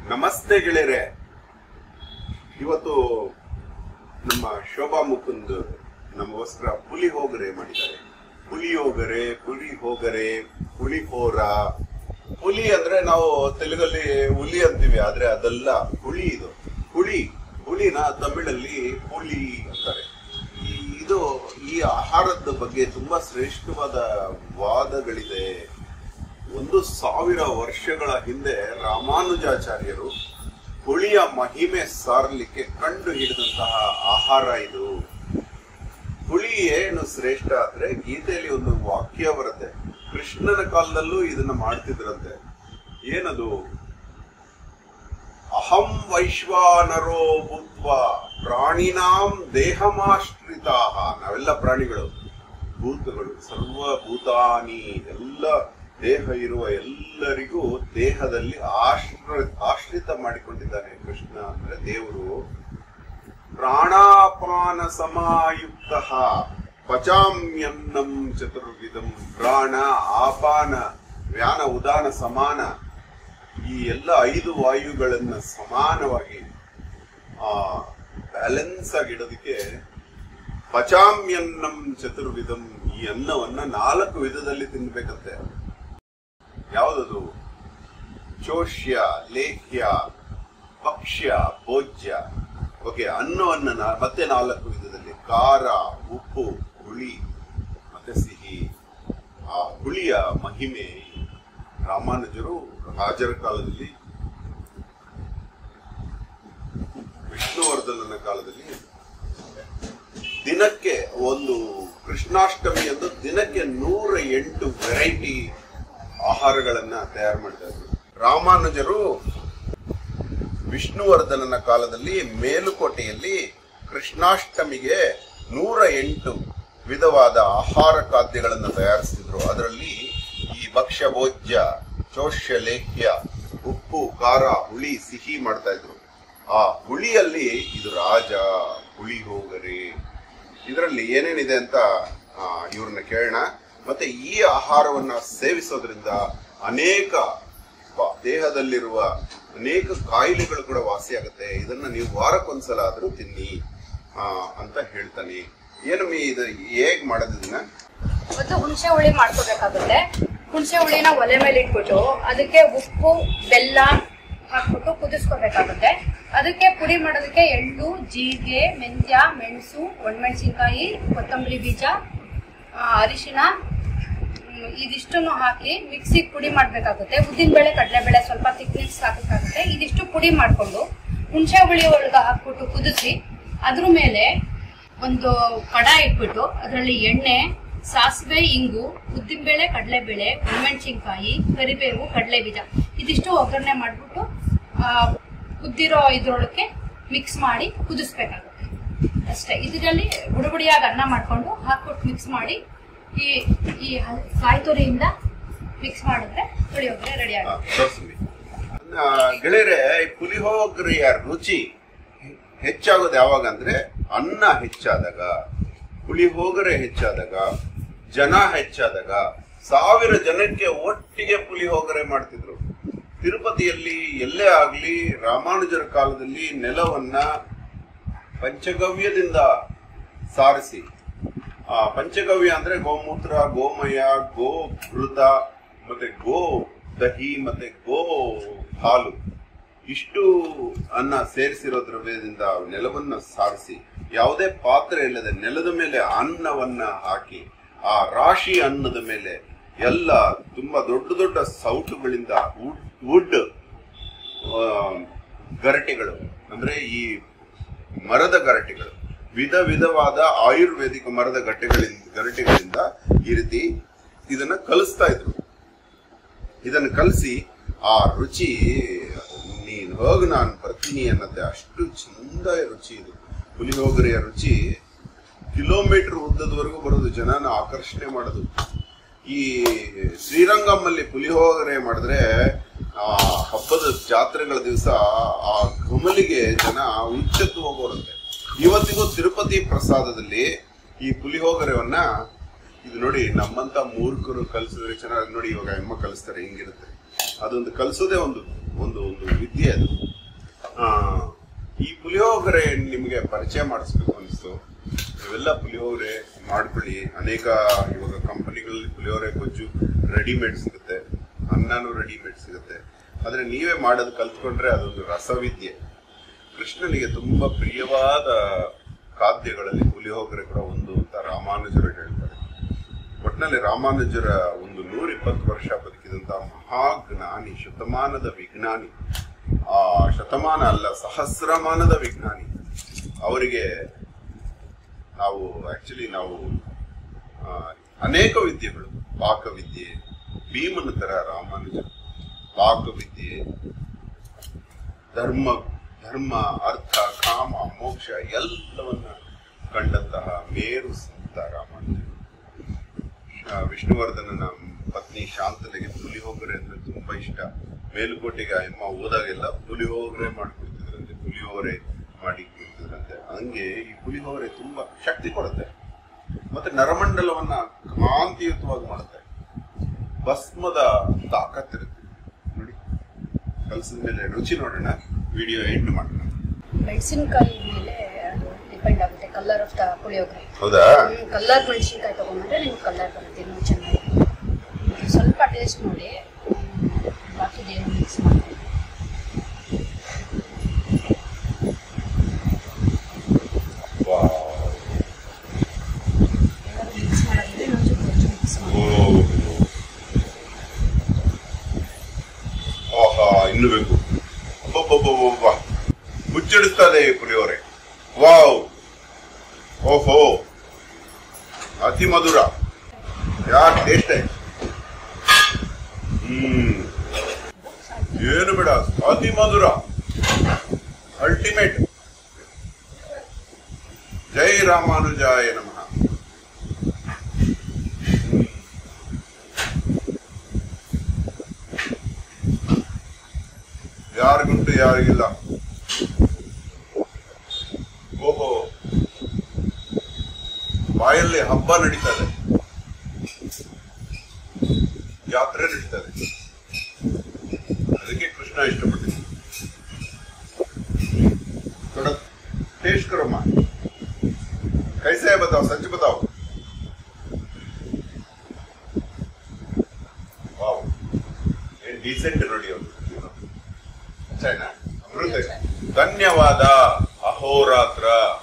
ನಮಸ್ತೆ ಗೆಳೆಯರೆ ಇವತ್ತು ನಮ್ಮ ಶೋಭಾ ಮುಕುಂದ್ ನಮಗೋಸ್ಕರ ಪುಲಿ ಹೋಗರೆ ಮಾಡಿದ್ದಾರೆ ಪುಲಿ ಹೋಗರೆ ಪುಲಿ ಹೋಗರೆ ಪುಲಿ ಹೋರ ಪುಲಿ ಅಂದ್ರೆ ನಾವು ತೆಲುಗಲ್ಲಿ ಹುಲಿ ಅಂತೀವಿ ಆದ್ರೆ ಅದೆಲ್ಲ ಹುಳಿ ಇದು ಹುಳಿ ಹುಳಿನ ತಮಿಳಲ್ಲಿ ಹುಲಿ ಅಂತಾರೆ ಈ ಇದು ಈ ಆಹಾರದ ಬಗ್ಗೆ ತುಂಬಾ ಶ್ರೇಷ್ಠವಾದ ವಾದಗಳಿದೆ ಒಂದು ಸಾವಿರ ವರ್ಷಗಳ ಹಿಂದೆ ರಾಮಾನುಜಾಚಾರ್ಯರು ಹುಳಿಯ ಮಹಿಮೆ ಸಾರಲಿಕ್ಕೆ ಕಂಡು ಹಿಡಿದಂತಹ ಆಹಾರ ಇದು ಹುಳಿ ಏನು ಶ್ರೇಷ್ಠ ಅಂದ್ರೆ ಗೀತೆಯಲ್ಲಿ ಒಂದು ವಾಕ್ಯ ಬರುತ್ತೆ ಕೃಷ್ಣನ ಕಾಲದಲ್ಲೂ ಇದನ್ನ ಮಾಡ್ತಿದ್ರಂತೆ ಏನದು ಅಹಂ ವೈಶ್ವಾನರೋ ಭೂತ್ವ ಪ್ರಾಣಿನಾಂ ದೇಹಮಾಶ್ರಿತಾ ನಾವೆಲ್ಲ ಪ್ರಾಣಿಗಳು ಭೂತಗಳು ಸರ್ವಭೂತಾನಿ ಎಲ್ಲ ದೇಹ ಇರುವ ಎಲ್ಲರಿಗೂ ದೇಹದಲ್ಲಿ ಆಶ್ರ ಆಶ್ರಿತ ಮಾಡಿಕೊಂಡಿದ್ದಾನೆ ಕೃಷ್ಣ ಅಂದ್ರೆ ದೇವರು ಪ್ರಾಣಾಪಾನ ಸಮಾಯುಕ್ತ ಪಚಾಮ್ಯನ್ನಂ ಚತುರ್ವಿಧಂ ಪ್ರಾಣ ಆಪಾನ ವ್ಯಾನ ಉದಾನ ಸಮಾನ ಈ ಎಲ್ಲ ಐದು ವಾಯುಗಳನ್ನ ಸಮಾನವಾಗಿ ಆ ಬ್ಯಾಲೆನ್ಸ್ ಆಗಿಡೋದಕ್ಕೆ ಪಚಾಮ್ಯನ್ನಂ ಚತುರ್ವಿಧಂ ಈ ಅನ್ನವನ್ನ ನಾಲ್ಕು ವಿಧದಲ್ಲಿ ತಿನ್ಬೇಕಂತೆ ಯಾವುದದು ಚೋಷ್ಯ ಲೇಖ್ಯ ಭಕ್ಷ್ಯ ಭೋಜ್ಯ ಓಕೆ ಅನ್ನವನ್ನ ನಾ- ಮತ್ತೆ ನಾಲ್ಕು ವಿಧದಲ್ಲಿ ಖಾರ ಉಪ್ಪು ಹುಳಿ ಮತ್ತೆ ಸಿಹಿ ಆ ಹುಳಿಯ ಮಹಿಮೆ ರಾಮಾನುಜರು ರಾಜರ ಕಾಲದಲ್ಲಿ ವಿಷ್ಣುವರ್ಧನನ ಕಾಲದಲ್ಲಿ ದಿನಕ್ಕೆ ಒಂದು ಕೃಷ್ಣಾಷ್ಟಮಿ ಎಂದು ದಿನಕ್ಕೆ ನೂರ ಎಂಟು ವೆರೈಟಿ ಆಹಾರಗಳನ್ನ ತಯಾರು ಮಾಡ್ತಾ ಇದ್ರು ರಾಮಾನುಜರು ವಿಷ್ಣುವರ್ಧನನ ಕಾಲದಲ್ಲಿ ಮೇಲುಕೋಟೆಯಲ್ಲಿ ಕೃಷ್ಣಾಷ್ಟಮಿಗೆ ನೂರ ಎಂಟು ವಿಧವಾದ ಆಹಾರ ಖಾದ್ಯಗಳನ್ನು ತಯಾರಿಸ್ತಿದ್ರು ಅದರಲ್ಲಿ ಈ ಭಕ್ಷ್ಯ ಭೋಜ್ಯ ಚೋಷ್ಯ ಲೇಖ್ಯ ಉಪ್ಪು ಖಾರ ಹುಳಿ ಸಿಹಿ ಮಾಡ್ತಾ ಇದ್ರು ಆ ಹುಳಿಯಲ್ಲಿ ಇದು ರಾಜ ಹುಳಿ ಹೋಗರೆ ಇದರಲ್ಲಿ ಏನೇನಿದೆ ಅಂತ ಆ, ಇವ್ರನ್ನ ಕೇಳೋಣ ಮತ್ತೆ ಈ ಆಹಾರವನ್ನ ಸೇವಿಸೋದ್ರಿಂದ ಅನೇಕ ಬ- ದೇಹದಲ್ಲಿರುವ ಅನೇಕ ಕಾಯಿಲೆಗಳು ಕೂಡ ವಾಸಿಯಾಗುತ್ತೆ ಇದನ್ನ ನೀವು ವಾರಕ್ಕೊಂದ್ಸಲ ಆದ್ರೂ ತಿನ್ನಿ ಆ, ಅಂತ ಹೇಳ್ತಾನೆ ಏನಮ್ಮಿ ಇದು ಹೇಗ್ ಮಾಡೋದು ಇದನ್ನ ಮತ್ತು ಹುಣಸೆ ಹುಳಿ ಮಾಡ್ಕೋಬೇಕಾಗುತ್ತೆ ಹುಣಸೆ ಹುಳಿನ ಒಲೆ ಮೇಲೆ ಇಟ್ಬಿಟ್ಟು ಅದಕ್ಕೆ ಉಪ್ಪು ಬೆಲ್ಲ ಹಾಕ್ಬಿಟ್ಟು ಕುದಿಸ್ಕೋಬೇಕಾಗುತ್ತೆ ಅದಕ್ಕೆ ಪುಡಿ ಮಾಡೋದಕ್ಕೆ ಎಳ್ಳು ಜೀರಿಗೆ ಮೆಂತ್ಯ ಮೆಣಸು ಒಣಮೆಣಸಿನ್ಕಾಯಿ ಕೊತ್ತಂಬರಿ ಬೀಜ ಆ, ಅರಿಶಿಣ ಹ್ಮ್, ಇದಿಷ್ಟನ್ನು ಹಾಕಿ ಮಿಕ್ಸಿಗೆ ಪುಡಿ ಮಾಡಬೇಕಾಗುತ್ತೆ ಉದ್ದಿನಬೇಳೆ ಕಡಲೆಬೇಳೆ ಸ್ವಲ್ಪ ತಿಕ್ನೆಸ್ ಹಾಕಬೇಕಾಗುತ್ತೆ ಇದಿಷ್ಟು ಪುಡಿ ಮಾಡಿಕೊಂಡು ಹುಣಸೆ ಹುಳಿ ಒಳಗೆ ಹಾಕ್ಬಿಟ್ಟು ಕುದಿಸಿ ಅದ್ರ ಮೇಲೆ ಒಂದು ಕಡ ಇಟ್ಬಿಟ್ಟು ಅದರಲ್ಲಿ ಎಣ್ಣೆ ಸಾಸಿವೆ ಇಂಗು ಉದ್ದಿನಬೇಳೆ ಕಡಲೆಬೇಳೆ ಒಣಮೆಣಸಿನ್ಕಾಯಿ ಕರಿಬೇವು ಕಡಲೆ ಬೀಜ ಇದಿಷ್ಟು ಒಗ್ಗರಣೆ ಮಾಡಿಬಿಟ್ಟು ಕುದ್ದಿರೋ ಇದ್ರೊಳಕ್ಕೆ ಮಿಕ್ಸ್ ಮಾಡಿ ಕುದಿಸ್ಬೇಕಾಗುತ್ತೆ ಅಷ್ಟೇ ಇದರಲ್ಲಿ ಬುಡಬುಡಿಯಾಗಿ ಅನ್ನ ಮಾಡ್ಕೊಂಡು ಹಾಕ್ಬಿಟ್ಟು ಮಿಕ್ಸ್ ಮಾಡಿ ಈ ಈ ಹ- ಕಾಯಿ ತುರಿಯಿಂದ ಮಿಕ್ಸ್ ಮಾಡಿದ್ರೆ ಪುಳಿಯೋಗರೆ ರೆಡಿ ಆ, ಆಗುತ್ತೆ ತೋರ್ಸಮ್ಮಿ. ಆ, ಗೆಳೆಯರೆ ಈ ಪುಲಿಹೋಗರೆಯ ರುಚಿ ಹೆಚ್ಚಾಗೋದು ಯಾವಾಗ ಅಂದ್ರೆ ಅನ್ನ ಹೆಚ್ಚಾದಾಗ ಪುಲಿಹೋಗರೆ ಹೆಚ್ಚಾದಾಗ ಜನ ಹೆಚ್ಚಾದಾಗ ಸಾವಿರ ಜನಕ್ಕೆ ಒಟ್ಟಿಗೆ ಪುಲಿಹೋಗರೆ ಮಾಡ್ತಿದ್ರು ತಿರುಪತಿಯಲ್ಲಿ ಎಲ್ಲೇ ಆಗ್ಲಿ ರಾಮಾನುಜರ ಕಾಲದಲ್ಲಿ ನೆಲವನ್ನ ಪಂಚಗವ್ಯದಿಂದ ಸಾರಿಸಿ ಆ ಪಂಚಗವ್ಯ ಅಂದ್ರೆ ಗೋಮೂತ್ರ ಗೋಮಯ ಗೋ ಘೃತ ಮತ್ತೆ ಗೋ ದಹಿ ಮತ್ತೆ ಗೋ ಹಾಲು ಇಷ್ಟು ಅನ್ನ ಸೇರಿಸಿರೋ ದ್ರವ್ಯದಿಂದ ನೆಲವನ್ನ ಸಾರಿಸಿ ಯಾವುದೇ ಪಾತ್ರೆ ಇಲ್ಲದೆ ನೆಲದ ಮೇಲೆ ಅನ್ನವನ್ನ ಹಾಕಿ ಆ ರಾಶಿ ಅನ್ನದ ಮೇಲೆ ಎಲ್ಲ ತುಂಬಾ ದೊಡ್ಡ ದೊಡ್ಡ ಸೌಟುಗಳಿಂದ ವುಡ್ ವುಡ್ ಆ, ಗರಟೆಗಳು ಅಂದ್ರೆ ಈ ಮರದ ಗರಟೆಗಳು ವಿಧ ವಿಧವಾದ ಆಯುರ್ವೇದಿಕ ಮರದ ಗಟ್ಟೆಗಳಿಂದ ಗರಟೆಗಳಿಂದ ಈ ರೀತಿ ಇದನ್ನ ಕಲಿಸ್ತಾ ಇದ್ರು ಇದನ್ನ ಕಲಿಸಿ ಆ ರುಚಿ ನೀನ್ ಹೋಗ್ ನಾನು ಬರ್ತೀನಿ ಅನ್ನತ್ತೆ ಅಷ್ಟು ಚಂದ ರುಚಿ ಇದು ಪುಲಿಹೋಗರೆಯ ರುಚಿ ಕಿಲೋಮೀಟರ್ ಉದ್ದದವರೆಗೂ ಬರೋದು ಜನನ ಆಕರ್ಷಣೆ ಮಾಡೋದು ಈ ಶ್ರೀರಂಗಮ್ಮಲ್ಲಿ ಪುಲಿಹೋಗರೆ ಮಾಡಿದ್ರೆ ಆ ಹಬ್ಬದ ಜಾತ್ರೆಗಳ ದಿವಸ ಆ ಘಮಲಿಗೆ ಜನ ಉಚ್ಚೆತ್ತು ಹೋಗೋರಂತೆ ಇವತ್ತಿಗೂ ತಿರುಪತಿ ಪ್ರಸಾದದಲ್ಲಿ ಈ ಪುಲಿಹೋಗರೆವನ್ನ ಇದು ನೋಡಿ ನಮ್ಮಂತ ಮೂರ್ಖರು ಕಲಿಸಿದ್ರೆ ಚೆನ್ನಾಗಿ ನೋಡಿ ಇವಾಗ ಅಮ್ಮ ಕಲಿಸ್ತಾರೆ ಹಿಂಗಿರುತ್ತೆ ಅದೊಂದು ಕಲಿಸೋದೇ ಒಂದು ಒಂದು ಒಂದು ವಿದ್ಯೆ ಅದು ಈ ಪುಳಿಯೋಗರೆ ನಿಮಗೆ ಪರಿಚಯ ಮಾಡಿಸ್ಬೇಕು ಅನಿಸ್ತು ನೀವೆಲ್ಲ ಪುಳಿಯೋಗರೆ ಮಾಡ್ಕೊಳ್ಳಿ ಅನೇಕ ಇವಾಗ ಕಂಪನಿಗಳಲ್ಲಿ ಪುಳಿಯೋಗರೆ ಗೊಜ್ಜು ರೆಡಿಮೇಡ್ ಸಿಗುತ್ತೆ ಅನ್ನನೂ ರೆಡಿಮೇಡ್ ಸಿಗುತ್ತೆ ಆದ್ರೆ ನೀವೇ ಮಾಡೋದು ಕಲ್ತ್ಕೊಂಡ್ರೆ ಅದೊಂದು ರಸವಿದ್ಯೆ ಕೃಷ್ಣನಿಗೆ ತುಂಬಾ ಪ್ರಿಯವಾದ ಖಾದ್ಯಗಳಲ್ಲಿ ಪುಳಿಯೋಗರೆ ಕೂಡ ಒಂದು ಅಂತ ರಾಮಾನುಜರು ಹೇಳ್ತಾರೆ ಒಟ್ಟಿನಲ್ಲಿ ರಾಮಾನುಜರ ಒಂದು ನೂರಿಪ್ಪತ್ತು ವರ್ಷ ಬದುಕಿದಂತಹ ಮಹಾಜ್ಞಾನಿ ಶತಮಾನದ ವಿಜ್ಞಾನಿ ಆ ಶತಮಾನ ಅಲ್ಲ ಸಹಸ್ರಮಾನದ ವಿಜ್ಞಾನಿ ಅವರಿಗೆ ನಾವು ಆಕ್ಚುಲಿ ನಾವು ಆ, ಅನೇಕ ವಿದ್ಯೆಗಳು ಪಾಕವಿದ್ಯೆ ಭೀಮನ ತರ ರಾಮಾನುಜರು ಪಾಕವಿದ್ಯೆ ಧರ್ಮ ಧರ್ಮ ಅರ್ಥ ಕಾಮ ಮೋಕ್ಷ ಎಲ್ಲವನ್ನ ಕಂಡಂತಹ ಮೇರು ಸಂತ ರಾಮಾನುಜರು ಆ, ವಿಷ್ಣುವರ್ಧನನ ಪತ್ನಿ ಶಾಂತಲೆಗೆ ಪುಲಿಹೋಗರೆ ಅಂದ್ರೆ ತುಂಬಾ ಇಷ್ಟ ಮೇಲುಕೋಟೆಗೆ ಆ ಅಮ್ಮ ಹೋದಾಗೆಲ್ಲ ಪುಲಿಹೋಗರೆ ಮಾಡ್ಕೊಡ್ತಿದ್ರಂತೆ ಪುಲಿಹೋಗರೆ ಮಾಡಿ ಕೊಡ್ತಿದ್ರಂತೆ ಹಂಗೆ ಈ ಪುಲಿಹೋಗರೆ ತುಂಬಾ ಶಕ್ತಿ ಕೊಡುತ್ತೆ ಮತ್ತೆ ನರಮಂಡಲವನ್ನ ಕಾಂತಿಯುತವಾಗಿ ಮಾಡುತ್ತೆ ಭಸ್ಮದ ತಾಕತ್ತಿರುತ್ತೆ ನೋಡಿ ಕಲಸಿದ ಮೇಲೆ ರುಚಿ ನೋಡೋಣ ವಿಡಿಯೋ ಎಂಡ್ ಮಾಡೋಣ ಮೆಣಸಿನಕಾಯಿ ಮೇಲೆ ಅದು ಡಿಪೆಂಡ್ ಆಗುತ್ತೆ ಕಲರ್ ಆಫ್ ದ ಪುಳಿಯೋಗರೆ ಹೌದಾ ಕಲ್ಲರ್ ಮೆಣಸಿನ್ಕಾಯಿ ತಗೊಂಡ್ರೆ ನಿಮ್ಗೆ ಕಲರ್ ಬರುತ್ತೆ ಇನ್ನೂ ಚೆನ್ನಾಗಿ ಸ್ವಲ್ಪ ಟೇಸ್ಟ್ ನೋಡಿ ಬಾಕಿದೇನು ಮಿಕ್ಸ್ ಮಾಡಿ ವಾವ್. ಏನಾದ್ರು ಮಿಕ್ಸ್ ಮಾಡೋದಿದ್ರೆ ಇನ್ನೊಂದು ಗೊಜ್ಜು ಮಿಕ್ಸ್ ಓ. ಮಾಡಿ ಆಹಾ ಇನ್ನು ಬೇಕು ಅಬ್ಬಬ್ಬಬ್ಬಬ್ಬ. ಮುಚ್ಚಡಿಸ್ತದೆ ಈ ಪುಳಿಯೋರೆ ವಾವ್ ಓಹೋ ಅತಿ ಮಧುರ ಯಾ ಟೇಸ್ಟ್ ಹ್ಮ್ ಏನು ಬೇಡ ಅತಿ ಮಧುರ ಅಲ್ಟಿಮೇಟ್ ಜೈ ರಾಮಾನುಜಾಯ ನಮಃ ಯಾರಿಗುಂಟು ಯಾರಿಗಿಲ್ಲ ಓಹೋ ಬಾಯಲ್ಲಿ ಹಬ್ಬ ನಡೀತದೆ ಯಾತ್ರೆ ನಡೀತದೆ ಅದಕ್ಕೆ ಕೃಷ್ಣ ಇಷ್ಟಪಟ್ಟಿದ್ದು थोड़ा टेस्ट करो माँ कैसे है बताओ सच बताओ वाओ ये डीसेंट ನೋಡಿ ಅವರು अच्छा है ना अमृत है धन्यवाद अहोरात्र